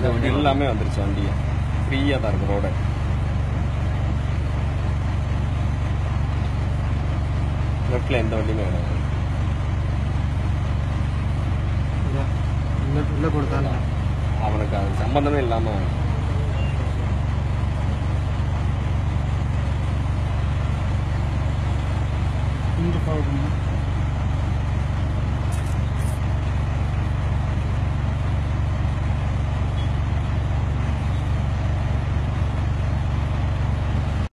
இந்த வண்டி எல்லாமே வந்துருச்சு வண்டியை ஃப்ரீயாக தான் இருக்கு ரோடு லெஃப்டில் எந்த வண்டியுமே கிடையாது உள்ள உள்ள கொடுத்தாலும் அவனுக்கு அது சம்பந்தமே இல்லாமல் இங்கே போகணும்